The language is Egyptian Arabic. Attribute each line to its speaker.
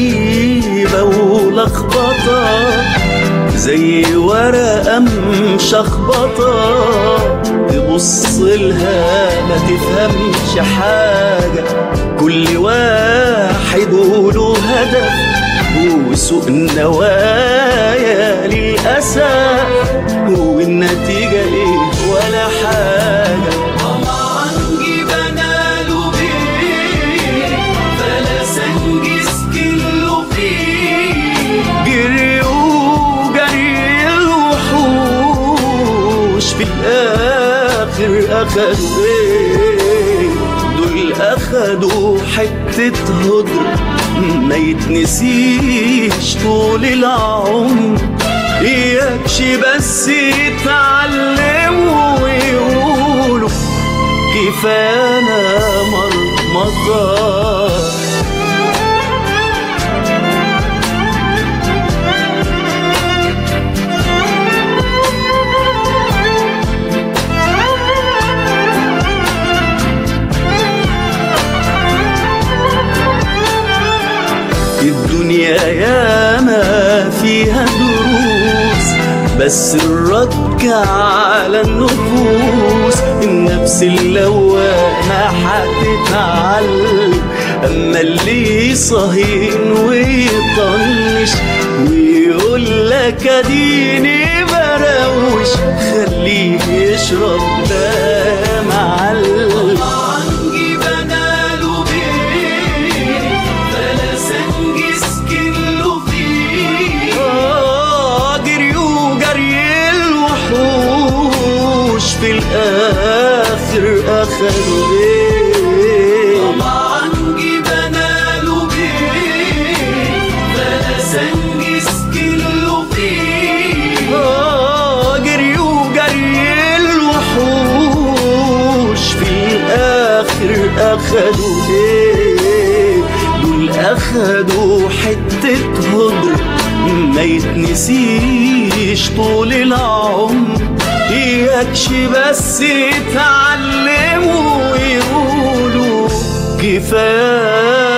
Speaker 1: غريبة ولخبطة زي ورقة مشخبطة تبص لها ما تفهمش حاجة كل واحد وله هدف وسوء النوايا للأسف والنتيجة ايه ولا حاجة طمعا جبناله بيه فلا سنجس كله فيه جري وجري الوحوش في الآخر أخدوا ايه دول أخدوا حتة هدر ما يتنسيش طول العمر إياكش بس يتعلموا ويقولوا كفانا مرمطة الدنيا ياما فيها دروس بس الركة على النفوس النفس اللوامة هتتعلم أما اللي صهين ويطنش ويقول لك اديني بروش خليه يشرب ده معلم آه، جري وجري الوحوش في الآخر أخدوا إيه طبعا جبناله بيه فلا سنجس كله فيه آه، جري وجري الوحوش في الآخر أخدوا إيه دول أخدوا حتة هدر ما يتنسيش طول العمر إياكش بس يتعلموا ويقولوا كفاية